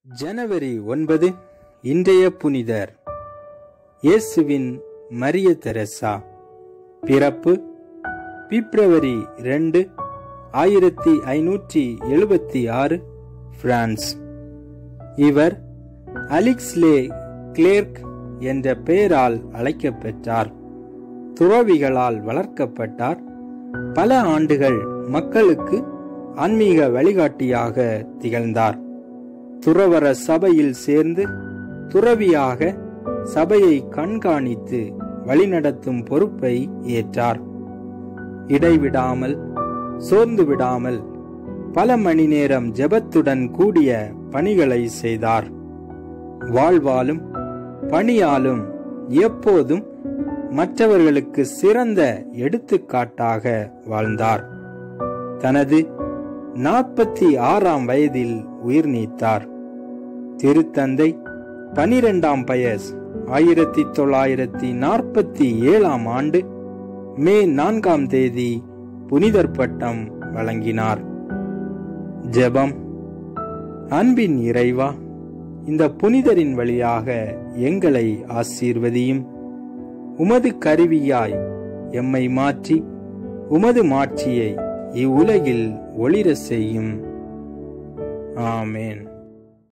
ஜனவரி ஒன்பது இன்றைய புனிதர் இயேசுவின் மரிய தெரசா பிறப்பு பிப்ரவரி ரெண்டு ஆயிரத்தி ஐநூற்றி எழுபத்தி ஆறு பிரான்ஸ் இவர் அலிக்ஸ்லே கிளேர்க் என்ற பெயரால் அழைக்கப்பெற்றார் துறவிகளால் வளர்க்கப்பட்டார் பல ஆண்டுகள் மக்களுக்கு ஆன்மீக வழிகாட்டியாக திகழ்ந்தார் துறவர சபையில் சேர்ந்து துறவியாக சபையை கண்காணித்து வழிநடத்தும் பொறுப்பை ஏற்றார் இடைவிடாமல் சோர்ந்து விடாமல் பல மணி நேரம் ஜெபத்துடன் கூடிய பணிகளை செய்தார் வாழ்வாலும் பணியாலும் எப்போதும் மற்றவர்களுக்கு சிறந்த எடுத்துக்காட்டாக வாழ்ந்தார் தனது நாற்பத்தி ஆறாம் வயதில் உயிர் நீத்தார் திருத்தந்தை பனிரெண்டாம் பயஸ் ஆயிரத்தி தொள்ளாயிரத்தி நாற்பத்தி ஏழாம் ஆண்டு மே நான்காம் தேதி புனிதர் பட்டம் வழங்கினார் ஜெபம் அன்பின் இறைவா இந்த புனிதரின் வழியாக எங்களை ஆசீர்வதியும் உமது கருவியாய் எம்மை மாற்றி உமது மாட்சியை இவ்வுலகில் ஒளிர செய்யும் ஆமேன்